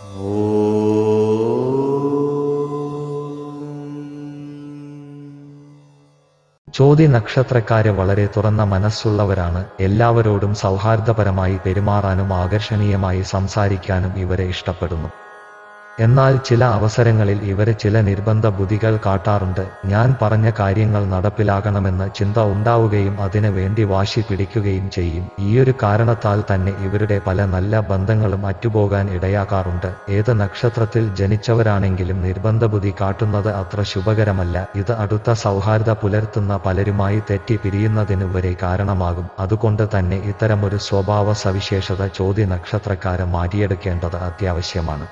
ചോതി നക്ഷത്രക്കാര് വളരെ തുറന്ന മനസ്സുള്ളവരാണ് എല്ലാവരോടും സൗഹാർദ്ദപരമായി പെരുമാറാനും ആകർഷണീയമായി സംസാരിക്കാനും ഇവരെ ഇഷ്ടപ്പെടുന്നു എന്നാൽ ചില അവസരങ്ങളിൽ ഇവര് ചില നിർബന്ധ ബുദ്ധികൾ കാട്ടാറുണ്ട് ഞാൻ പറഞ്ഞ കാര്യങ്ങൾ നടപ്പിലാകണമെന്ന് ചിന്ത ഉണ്ടാവുകയും അതിനു വേണ്ടി വാശി പിടിക്കുകയും ചെയ്യും ഈയൊരു കാരണത്താൽ തന്നെ ഇവരുടെ പല നല്ല ബന്ധങ്ങളും അറ്റുപോകാൻ ഇടയാകാറുണ്ട് ഏത് നക്ഷത്രത്തിൽ ജനിച്ചവരാണെങ്കിലും നിർബന്ധ ബുദ്ധി കാട്ടുന്നത് അത്ര ശുഭകരമല്ല ഇത് അടുത്ത സൗഹാർദ്ദ പുലർത്തുന്ന പലരുമായി തെറ്റി പിരിയുന്നതിന് വരെ കാരണമാകും അതുകൊണ്ട് തന്നെ ഇത്തരമൊരു സ്വഭാവ സവിശേഷത ചോദ്യ നക്ഷത്രക്കാരെ മാറ്റിയെടുക്കേണ്ടത് അത്യാവശ്യമാണ്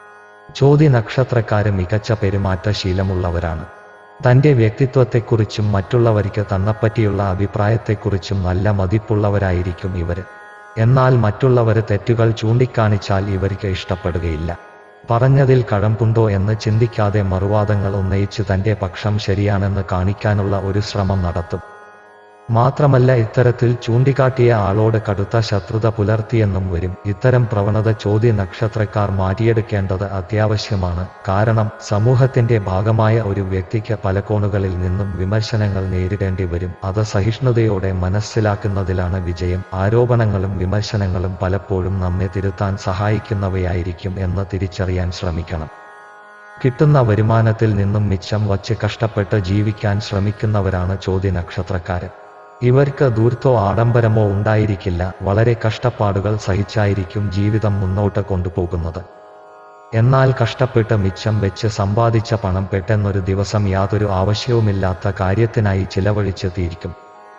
ചോദ്യ നക്ഷത്രക്കാര് മികച്ച പെരുമാറ്റ ശീലമുള്ളവരാണ് തന്റെ വ്യക്തിത്വത്തെക്കുറിച്ചും മറ്റുള്ളവർക്ക് തന്നെപ്പറ്റിയുള്ള അഭിപ്രായത്തെക്കുറിച്ചും നല്ല മതിപ്പുള്ളവരായിരിക്കും ഇവര് എന്നാൽ മറ്റുള്ളവര് തെറ്റുകൾ ചൂണ്ടിക്കാണിച്ചാൽ ഇവർക്ക് ഇഷ്ടപ്പെടുകയില്ല പറഞ്ഞതിൽ കഴമ്പുണ്ടോ എന്ന് ചിന്തിക്കാതെ മറുവാദങ്ങൾ ഉന്നയിച്ച് തന്റെ പക്ഷം ശരിയാണെന്ന് കാണിക്കാനുള്ള ഒരു ശ്രമം നടത്തും മാത്രമല്ല ഇത്തരത്തിൽ ചൂണ്ടിക്കാട്ടിയ ആളോട് കടുത്ത ശത്രുത പുലർത്തിയെന്നും വരും ഇത്തരം പ്രവണത ചോദ്യ നക്ഷത്രക്കാർ മാറ്റിയെടുക്കേണ്ടത് അത്യാവശ്യമാണ് കാരണം സമൂഹത്തിന്റെ ഭാഗമായ ഒരു വ്യക്തിക്ക് പല കോണുകളിൽ നിന്നും വിമർശനങ്ങൾ നേരിടേണ്ടി വരും അത് സഹിഷ്ണുതയോടെ മനസ്സിലാക്കുന്നതിലാണ് വിജയം ആരോപണങ്ങളും വിമർശനങ്ങളും പലപ്പോഴും നമ്മെ തിരുത്താൻ സഹായിക്കുന്നവയായിരിക്കും എന്ന് തിരിച്ചറിയാൻ ശ്രമിക്കണം കിട്ടുന്ന വരുമാനത്തിൽ നിന്നും മിച്ചം വച്ച് കഷ്ടപ്പെട്ട് ജീവിക്കാൻ ശ്രമിക്കുന്നവരാണ് ചോദ്യ നക്ഷത്രക്കാര് ഇവർക്ക് ദൂർത്തോ ആഡംബരമോ ഉണ്ടായിരിക്കില്ല വളരെ കഷ്ടപ്പാടുകൾ സഹിച്ചായിരിക്കും ജീവിതം മുന്നോട്ട് കൊണ്ടുപോകുന്നത് എന്നാൽ കഷ്ടപ്പെട്ട് മിച്ചം വെച്ച് സമ്പാദിച്ച പണം പെട്ടെന്നൊരു ദിവസം യാതൊരു ആവശ്യവുമില്ലാത്ത കാര്യത്തിനായി ചിലവഴിച്ച് തീർക്കും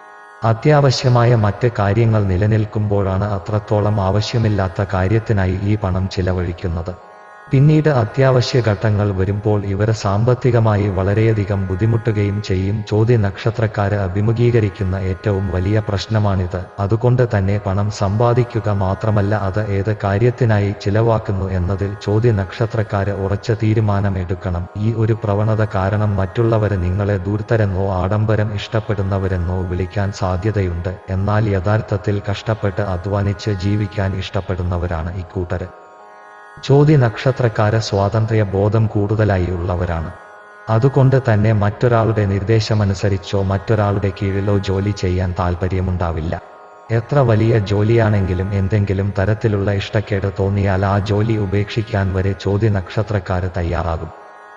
അത്യാവശ്യമായ മറ്റ് കാര്യങ്ങൾ നിലനിൽക്കുമ്പോഴാണ് അത്രത്തോളം ആവശ്യമില്ലാത്ത കാര്യത്തിനായി ഈ പണം ചിലവഴിക്കുന്നത് പിന്നീട് അത്യാവശ്യ ഘട്ടങ്ങൾ വരുമ്പോൾ ഇവർ സാമ്പത്തികമായി വളരെയധികം ബുദ്ധിമുട്ടുകയും ചെയ്യും ചോദ്യ നക്ഷത്രക്കാര് അഭിമുഖീകരിക്കുന്ന ഏറ്റവും വലിയ പ്രശ്നമാണിത് അതുകൊണ്ട് തന്നെ പണം സമ്പാദിക്കുക മാത്രമല്ല അത് ഏത് കാര്യത്തിനായി ചിലവാക്കുന്നു എന്നതിൽ ചോദ്യ നക്ഷത്രക്കാര് ഉറച്ച തീരുമാനമെടുക്കണം ഈ ഒരു പ്രവണത കാരണം മറ്റുള്ളവര് നിങ്ങളെ ദൂർത്തരെന്നോ ആഡംബരം ഇഷ്ടപ്പെടുന്നവരെന്നോ വിളിക്കാൻ സാധ്യതയുണ്ട് എന്നാൽ യഥാർത്ഥത്തിൽ കഷ്ടപ്പെട്ട് അധ്വാനിച്ച് ജീവിക്കാൻ ഇഷ്ടപ്പെടുന്നവരാണ് ഇക്കൂട്ടര് ചോദ്യ നക്ഷത്രക്കാര് സ്വാതന്ത്ര്യ ബോധം കൂടുതലായി ഉള്ളവരാണ് അതുകൊണ്ട് തന്നെ മറ്റൊരാളുടെ നിർദ്ദേശമനുസരിച്ചോ മറ്റൊരാളുടെ കീഴിലോ ജോലി ചെയ്യാൻ താൽപ്പര്യമുണ്ടാവില്ല എത്ര വലിയ ജോലിയാണെങ്കിലും എന്തെങ്കിലും തരത്തിലുള്ള ഇഷ്ടക്കേട് തോന്നിയാൽ ആ ജോലി ഉപേക്ഷിക്കാൻ വരെ ചോദ്യ നക്ഷത്രക്കാര് തയ്യാറാകും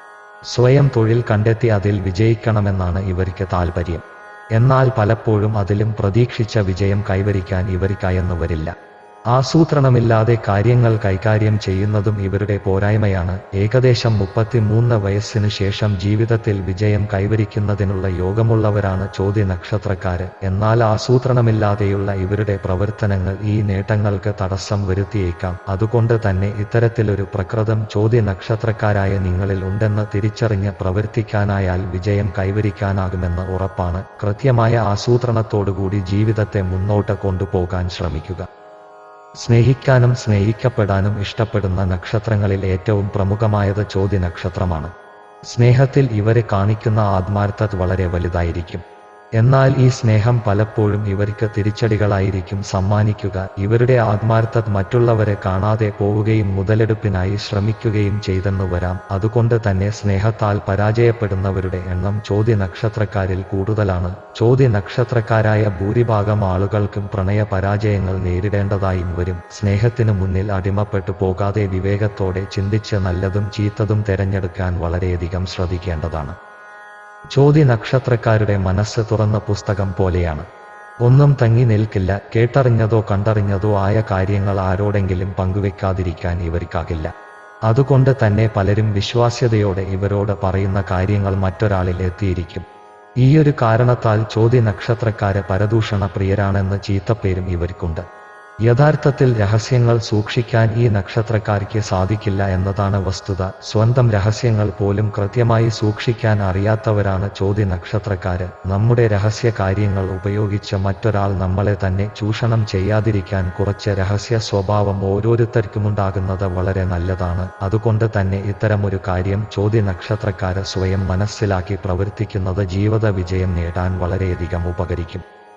സ്വയം തൊഴിൽ കണ്ടെത്തി അതിൽ വിജയിക്കണമെന്നാണ് ഇവർക്ക് താൽപ്പര്യം എന്നാൽ പലപ്പോഴും അതിലും പ്രതീക്ഷിച്ച വിജയം കൈവരിക്കാൻ ഇവർക്കയെന്നു വരില്ല ആസൂത്രണമില്ലാതെ കാര്യങ്ങൾ കൈകാര്യം ചെയ്യുന്നതും ഇവരുടെ പോരായ്മയാണ് ഏകദേശം മുപ്പത്തിമൂന്ന് വയസ്സിനു ശേഷം ജീവിതത്തിൽ വിജയം കൈവരിക്കുന്നതിനുള്ള യോഗമുള്ളവരാണ് ചോദ്യ നക്ഷത്രക്കാര് എന്നാൽ ആസൂത്രണമില്ലാതെയുള്ള ഇവരുടെ പ്രവർത്തനങ്ങൾ ഈ നേട്ടങ്ങൾക്ക് തടസ്സം വരുത്തിയേക്കാം അതുകൊണ്ട് തന്നെ ഇത്തരത്തിലൊരു പ്രകൃതം ചോദ്യ നക്ഷത്രക്കാരായ നിങ്ങളിൽ ഉണ്ടെന്ന് തിരിച്ചറിഞ്ഞ് പ്രവർത്തിക്കാനായാൽ വിജയം കൈവരിക്കാനാകുമെന്ന് ഉറപ്പാണ് കൃത്യമായ ആസൂത്രണത്തോടുകൂടി ജീവിതത്തെ മുന്നോട്ട് കൊണ്ടുപോകാൻ ശ്രമിക്കുക സ്നേഹിക്കാനും സ്നേഹിക്കപ്പെടാനും ഇഷ്ടപ്പെടുന്ന നക്ഷത്രങ്ങളിൽ ഏറ്റവും പ്രമുഖമായത് ചോദ്യ നക്ഷത്രമാണ് സ്നേഹത്തിൽ ഇവരെ കാണിക്കുന്ന ആത്മാർത്ഥത വളരെ വലുതായിരിക്കും എന്നാൽ ഈ സ്നേഹം പലപ്പോഴും ഇവർക്ക് തിരിച്ചടികളായിരിക്കും സമ്മാനിക്കുക ഇവരുടെ ആത്മാർത്ഥത മറ്റുള്ളവരെ കാണാതെ പോവുകയും മുതലെടുപ്പിനായി ശ്രമിക്കുകയും ചെയ്തെന്നു വരാം അതുകൊണ്ട് തന്നെ സ്നേഹത്താൽ പരാജയപ്പെടുന്നവരുടെ എണ്ണം ചോദ്യ നക്ഷത്രക്കാരിൽ കൂടുതലാണ് ചോദ്യ നക്ഷത്രക്കാരായ ഭൂരിഭാഗം ആളുകൾക്കും പ്രണയ പരാജയങ്ങൾ നേരിടേണ്ടതായും വരും സ്നേഹത്തിനു മുന്നിൽ അടിമപ്പെട്ടു പോകാതെ വിവേകത്തോടെ ചിന്തിച്ച് നല്ലതും ചീത്തതും തെരഞ്ഞെടുക്കാൻ വളരെയധികം ശ്രദ്ധിക്കേണ്ടതാണ് ചോദ്യ നക്ഷത്രക്കാരുടെ മനസ്സ് തുറന്ന പുസ്തകം പോലെയാണ് ഒന്നും തങ്ങി നിൽക്കില്ല കേട്ടറിഞ്ഞതോ കണ്ടറിഞ്ഞതോ ആയ കാര്യങ്ങൾ ആരോടെങ്കിലും പങ്കുവെക്കാതിരിക്കാൻ ഇവർക്കാകില്ല അതുകൊണ്ട് തന്നെ പലരും വിശ്വാസ്യതയോടെ ഇവരോട് പറയുന്ന കാര്യങ്ങൾ മറ്റൊരാളിൽ എത്തിയിരിക്കും ഈയൊരു കാരണത്താൽ ചോദ്യ നക്ഷത്രക്കാര് പരദൂഷണ പ്രിയരാണെന്ന് ചീത്തപ്പേരും ഇവർക്കുണ്ട് യഥാർത്ഥത്തിൽ രഹസ്യങ്ങൾ സൂക്ഷിക്കാൻ ഈ നക്ഷത്രക്കാർക്ക് സാധിക്കില്ല എന്നതാണ് വസ്തുത സ്വന്തം രഹസ്യങ്ങൾ പോലും കൃത്യമായി സൂക്ഷിക്കാൻ അറിയാത്തവരാണ് ചോദ്യ നക്ഷത്രക്കാര് നമ്മുടെ രഹസ്യ കാര്യങ്ങൾ ഉപയോഗിച്ച് മറ്റൊരാൾ നമ്മളെ തന്നെ ചൂഷണം ചെയ്യാതിരിക്കാൻ കുറച്ച് രഹസ്യ സ്വഭാവം ഓരോരുത്തർക്കുമുണ്ടാകുന്നത് വളരെ നല്ലതാണ് അതുകൊണ്ട് തന്നെ ഇത്തരമൊരു കാര്യം ചോദ്യ നക്ഷത്രക്കാര് സ്വയം മനസ്സിലാക്കി പ്രവർത്തിക്കുന്നത് ജീവിത വിജയം നേടാൻ വളരെയധികം ഉപകരിക്കും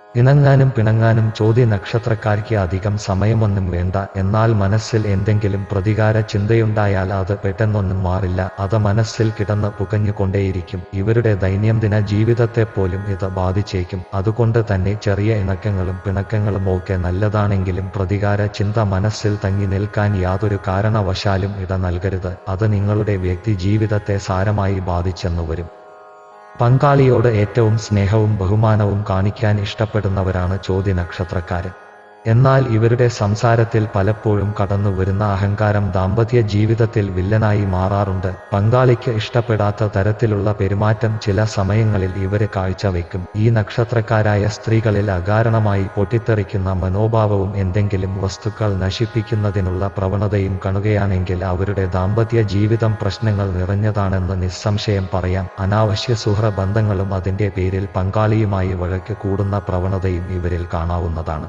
ഇണങ്ങാനും പിണങ്ങാനും ചോദ്യ നക്ഷത്രക്കാർക്ക് അധികം സമയമൊന്നും വേണ്ട എന്നാൽ മനസ്സിൽ എന്തെങ്കിലും പ്രതികാര ചിന്തയുണ്ടായാൽ അത് പെട്ടെന്നൊന്നും മാറില്ല അത് മനസ്സിൽ കിടന്ന് പുകഞ്ഞുകൊണ്ടേയിരിക്കും ഇവരുടെ ദൈനംദിന ജീവിതത്തെ പോലും ഇത് ബാധിച്ചേക്കും അതുകൊണ്ട് തന്നെ ചെറിയ ഇണക്കങ്ങളും പിണക്കങ്ങളും ഒക്കെ നല്ലതാണെങ്കിലും പ്രതികാര ചിന്ത മനസ്സിൽ തങ്ങി നിൽക്കാൻ യാതൊരു കാരണവശാലും ഇട നൽകരുത് അത് നിങ്ങളുടെ വ്യക്തി ജീവിതത്തെ സാരമായി ബാധിച്ചെന്നു വരും പങ്കാളിയോട് ഏറ്റവും സ്നേഹവും ബഹുമാനവും കാണിക്കാൻ ഇഷ്ടപ്പെടുന്നവരാണ് ചോദ്യ നക്ഷത്രക്കാരൻ എന്നാൽ ഇവരുടെ സംസാരത്തിൽ പലപ്പോഴും കടന്നു വരുന്ന അഹങ്കാരം ദാമ്പത്യ ജീവിതത്തിൽ വില്ലനായി മാറാറുണ്ട് പങ്കാളിക്ക് ഇഷ്ടപ്പെടാത്ത തരത്തിലുള്ള പെരുമാറ്റം ചില സമയങ്ങളിൽ ഇവര് കാഴ്ചവെക്കും ഈ നക്ഷത്രക്കാരായ സ്ത്രീകളിൽ അകാരണമായി പൊട്ടിത്തെറിക്കുന്ന മനോഭാവവും എന്തെങ്കിലും വസ്തുക്കൾ നശിപ്പിക്കുന്നതിനുള്ള പ്രവണതയും കാണുകയാണെങ്കിൽ അവരുടെ ദാമ്പത്യ ജീവിതം പ്രശ്നങ്ങൾ നിറഞ്ഞതാണെന്ന് നിസ്സംശയം പറയാം അനാവശ്യ സുഹൃബന്ധങ്ങളും അതിന്റെ പേരിൽ പങ്കാളിയുമായി വഴക്ക് കൂടുന്ന പ്രവണതയും ഇവരിൽ കാണാവുന്നതാണ്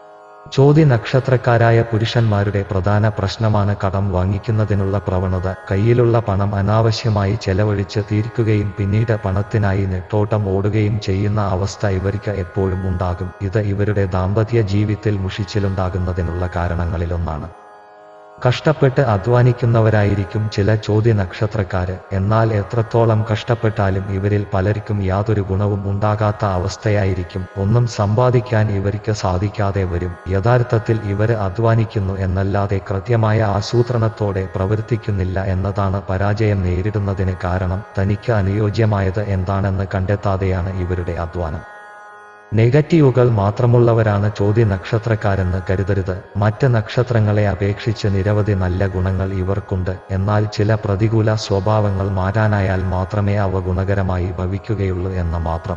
ചോദ്യ നക്ഷത്രക്കാരായ പുരുഷന്മാരുടെ പ്രധാന പ്രശ്നമാണ് കടം വാങ്ങിക്കുന്നതിനുള്ള പ്രവണത കയ്യിലുള്ള പണം അനാവശ്യമായി ചെലവഴിച്ച് തീർക്കുകയും പിന്നീട് പണത്തിനായി നെട്ടോട്ടം ഓടുകയും ചെയ്യുന്ന അവസ്ഥ ഇവർക്ക് എപ്പോഴും ഉണ്ടാകും ഇത് ഇവരുടെ ദാമ്പത്യ ജീവിതത്തിൽ മുഷിച്ചിലുണ്ടാകുന്നതിനുള്ള കാരണങ്ങളിലൊന്നാണ് കഷ്ടപ്പെട്ട് അധ്വാനിക്കുന്നവരായിരിക്കും ചില ചോദ്യ നക്ഷത്രക്കാര് എന്നാൽ എത്രത്തോളം കഷ്ടപ്പെട്ടാലും ഇവരിൽ പലർക്കും യാതൊരു ഗുണവും ഉണ്ടാകാത്ത അവസ്ഥയായിരിക്കും ഒന്നും സമ്പാദിക്കാൻ ഇവർക്ക് സാധിക്കാതെ വരും യഥാർത്ഥത്തിൽ ഇവര് അധ്വാനിക്കുന്നു എന്നല്ലാതെ കൃത്യമായ ആസൂത്രണത്തോടെ പ്രവർത്തിക്കുന്നില്ല എന്നതാണ് പരാജയം നേരിടുന്നതിന് കാരണം തനിക്ക് അനുയോജ്യമായത് എന്താണെന്ന് കണ്ടെത്താതെയാണ് ഇവരുടെ അധ്വാനം നെഗറ്റീവുകൾ മാത്രമുള്ളവരാണ് ചോദ്യ നക്ഷത്രക്കാരെന്ന് കരുതരുത് മറ്റ് നക്ഷത്രങ്ങളെ അപേക്ഷിച്ച് നിരവധി നല്ല ഗുണങ്ങൾ ഇവർക്കുണ്ട് എന്നാൽ ചില പ്രതികൂല സ്വഭാവങ്ങൾ മാറ്റാനായാൽ മാത്രമേ അവ ഗുണകരമായി ഭവിക്കുകയുള്ളൂ എന്ന് മാത്രം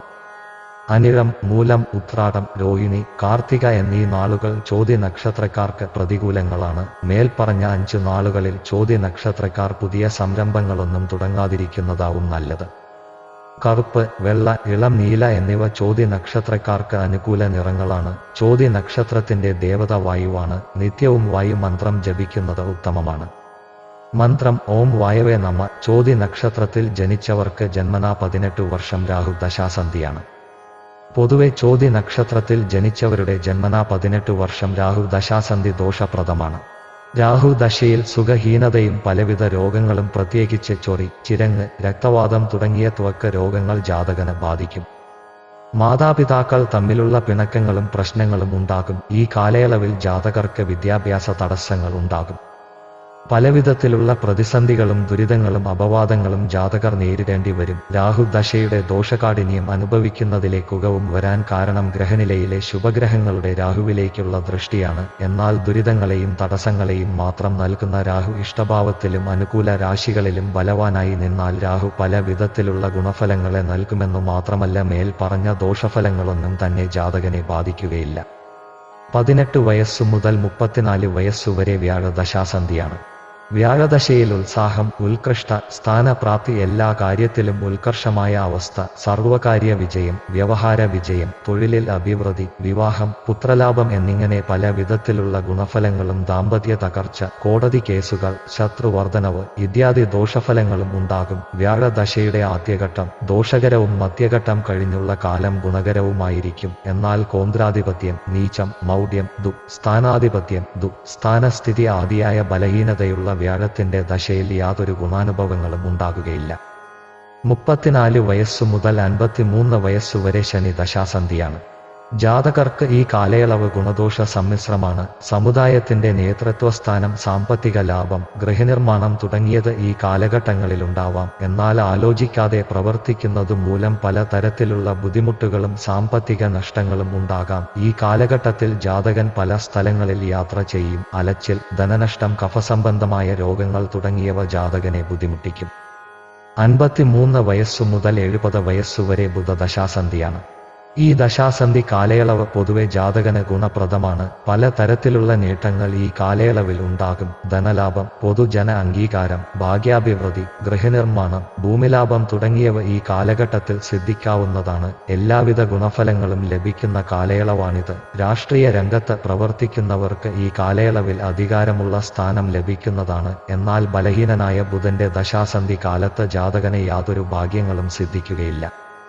അനിഴം മൂലം ഉത്രാടം രോഹിണി കാർത്തിക എന്നീ നാളുകൾ ചോദ്യ നക്ഷത്രക്കാർക്ക് പ്രതികൂലങ്ങളാണ് മേൽപ്പറഞ്ഞ അഞ്ചു നാളുകളിൽ ചോദ്യ നക്ഷത്രക്കാർ പുതിയ സംരംഭങ്ങളൊന്നും തുടങ്ങാതിരിക്കുന്നതാവും നല്ലത് കറുപ്പ് വെള്ള ഇളം നീല എന്നിവ ചോദ്യ നക്ഷത്രക്കാർക്ക് അനുകൂല നിറങ്ങളാണ് ചോദ്യ നക്ഷത്രത്തിന്റെ ദേവത വായുവാണ് നിത്യവും വായു മന്ത്രം ജപിക്കുന്നത് ഉത്തമമാണ് മന്ത്രം ഓം വായവേ നമ ചോദ്യ നക്ഷത്രത്തിൽ ജനിച്ചവർക്ക് ജന്മനാ പതിനെട്ട് വർഷം രാഹു ദശാസന്ധിയാണ് പൊതുവെ ചോദ്യ നക്ഷത്രത്തിൽ ജനിച്ചവരുടെ ജന്മനാ പതിനെട്ട് വർഷം രാഹു ദശാസന്ധി ദോഷപ്രദമാണ് രാഹു ദശയിൽ സുഖഹീനതയും പലവിധ രോഗങ്ങളും പ്രത്യേകിച്ച് ചൊറി ചിരങ്ങ് രക്തവാദം തുടങ്ങിയ ത്വക്ക് രോഗങ്ങൾ ജാതകനെ ബാധിക്കും മാതാപിതാക്കൾ തമ്മിലുള്ള പിണക്കങ്ങളും പ്രശ്നങ്ങളും ഉണ്ടാകും ഈ കാലയളവിൽ ജാതകർക്ക് വിദ്യാഭ്യാസ തടസ്സങ്ങൾ ഉണ്ടാകും പലവിധത്തിലുള്ള പ്രതിസന്ധികളും ദുരിതങ്ങളും അപവാദങ്ങളും ജാതകർ നേരിടേണ്ടി വരും രാഹു ദശയുടെ ദോഷകാഠിന്യം അനുഭവിക്കുന്നതിലേക്കുകവും വരാൻ കാരണം ഗ്രഹനിലയിലെ ശുഭഗ്രഹങ്ങളുടെ രാഹുവിലേക്കുള്ള ദൃഷ്ടിയാണ് എന്നാൽ ദുരിതങ്ങളെയും തടസ്സങ്ങളെയും മാത്രം നൽകുന്ന രാഹു ഇഷ്ടഭാവത്തിലും അനുകൂല രാശികളിലും ബലവാനായി നിന്നാൽ രാഹു പല വിധത്തിലുള്ള ഗുണഫലങ്ങളെ നൽകുമെന്നു മാത്രമല്ല മേൽ പറഞ്ഞ ദോഷഫലങ്ങളൊന്നും തന്നെ ജാതകനെ ബാധിക്കുകയില്ല പതിനെട്ട് വയസ്സു മുതൽ മുപ്പത്തിനാല് വയസ്സുവരെ വ്യാഴദശാസന്ധിയാണ് വ്യാഴദശയിൽ ഉത്സാഹം ഉത്കൃഷ്ട സ്ഥാനപ്രാപ്തി എല്ലാ കാര്യത്തിലും ഉത്കർഷമായ അവസ്ഥ സർവകാര്യ വിജയം വ്യവഹാര വിജയം തൊഴിലിൽ അഭിവൃദ്ധി വിവാഹം പുത്രലാഭം എന്നിങ്ങനെ പല വിധത്തിലുള്ള ഗുണഫലങ്ങളും ദാമ്പത്യ തകർച്ച കോടതി കേസുകൾ ശത്രുവർദ്ധനവ് ഇത്യാദി ദോഷഫലങ്ങളും ഉണ്ടാകും വ്യാഴദശയുടെ ആദ്യഘട്ടം ദോഷകരവും മധ്യഘട്ടം കഴിഞ്ഞുള്ള കാലം ഗുണകരവുമായിരിക്കും എന്നാൽ കോന്ദ്രാധിപത്യം നീചം മൗഢ്യം ദു സ്ഥാനാധിപത്യം ദു സ്ഥാനസ്ഥിതി ആദിയായ ബലഹീനതയുള്ള വ്യാഴത്തിന്റെ ദശയിൽ യാതൊരു ഗുണാനുഭവങ്ങളും ഉണ്ടാകുകയില്ല മുപ്പത്തിനാല് വയസ്സു മുതൽ അൻപത്തിമൂന്ന് വയസ്സുവരെ ശനി ദശാസന്ധിയാണ് ജാതകർക്ക് ഈ കാലയളവ് ഗുണദോഷ സമ്മിശ്രമാണ് സമുദായത്തിന്റെ നേതൃത്വസ്ഥാനം സാമ്പത്തിക ലാഭം ഗൃഹനിർമ്മാണം തുടങ്ങിയത് ഈ കാലഘട്ടങ്ങളിലുണ്ടാവാം എന്നാൽ ആലോചിക്കാതെ പ്രവർത്തിക്കുന്നതു മൂലം പല തരത്തിലുള്ള ബുദ്ധിമുട്ടുകളും സാമ്പത്തിക നഷ്ടങ്ങളും ഉണ്ടാകാം ഈ കാലഘട്ടത്തിൽ ജാതകൻ പല സ്ഥലങ്ങളിൽ യാത്ര ചെയ്യും അലച്ചിൽ ധനനഷ്ടം കഫസംബന്ധമായ രോഗങ്ങൾ തുടങ്ങിയവ ജാതകനെ ബുദ്ധിമുട്ടിക്കും അൻപത്തിമൂന്ന് വയസ്സു മുതൽ എഴുപത് വയസ്സുവരെ ബുധദശാസന്ധിയാണ് ഈ ദശാസന്ധി കാലയളവ് പൊതുവെ ജാതകന് ഗുണപ്രദമാണ് പല തരത്തിലുള്ള നേട്ടങ്ങൾ ഈ കാലയളവിൽ ഉണ്ടാകും ധനലാഭം പൊതുജന അംഗീകാരം ഭാഗ്യാഭിവൃദ്ധി ഗൃഹനിർമ്മാണം ഭൂമിലാഭം തുടങ്ങിയവ ഈ കാലഘട്ടത്തിൽ സിദ്ധിക്കാവുന്നതാണ് എല്ലാവിധ ഗുണഫലങ്ങളും ലഭിക്കുന്ന കാലയളവാണിത് രാഷ്ട്രീയ രംഗത്ത് പ്രവർത്തിക്കുന്നവർക്ക് ഈ കാലയളവിൽ അധികാരമുള്ള സ്ഥാനം ലഭിക്കുന്നതാണ് എന്നാൽ ബലഹീനനായ ബുധന്റെ ദശാസന്ധി കാലത്ത് ജാതകന് യാതൊരു ഭാഗ്യങ്ങളും സിദ്ധിക്കുകയില്ല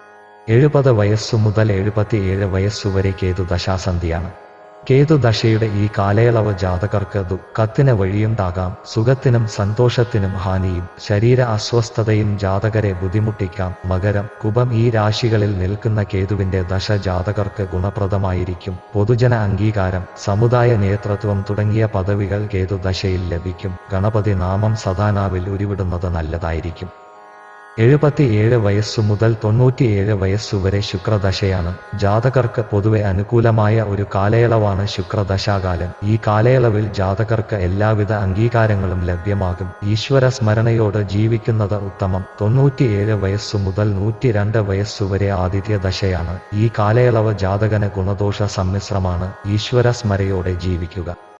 എഴുപത് വയസ്സു മുതൽ എഴുപത്തിയേഴ് വയസ്സുവരെ കേതു ദശാസന്ധിയാണ് കേതുദശയുടെ ഈ കാലയളവ് ജാതകർക്ക് ദുഃഖത്തിന് വഴിയുണ്ടാകാം സുഖത്തിനും സന്തോഷത്തിനും ഹാനിയും ശരീര അസ്വസ്ഥതയും ജാതകരെ ബുദ്ധിമുട്ടിക്കാം മകരം കുഭം ഈ രാശികളിൽ നിൽക്കുന്ന കേതുവിന്റെ ദശ ജാതകർക്ക് ഗുണപ്രദമായിരിക്കും പൊതുജന അംഗീകാരം സമുദായ നേതൃത്വം തുടങ്ങിയ പദവികൾ കേതുദശയിൽ ലഭിക്കും ഗണപതി നാമം സദാനാവിൽ ഉരുവിടുന്നത് നല്ലതായിരിക്കും എഴുപത്തിയേഴ് വയസ്സു മുതൽ തൊണ്ണൂറ്റിയേഴ് വയസ്സുവരെ ശുക്രദശയാണ് ജാതകർക്ക് പൊതുവെ അനുകൂലമായ ഒരു കാലയളവാണ് ശുക്രദശാകാലം ഈ കാലയളവിൽ ജാതകർക്ക് എല്ലാവിധ അംഗീകാരങ്ങളും ലഭ്യമാകും ഈശ്വര സ്മരണയോട് ജീവിക്കുന്നത് ഉത്തമം തൊണ്ണൂറ്റിയേഴ് വയസ്സു മുതൽ നൂറ്റിരണ്ട് വയസ്സുവരെ ആദിത്യ ദശയാണ് ഈ കാലയളവ് ജാതകന് ഗുണദോഷ സമ്മിശ്രമാണ് ഈശ്വര സ്മരയോടെ ജീവിക്കുക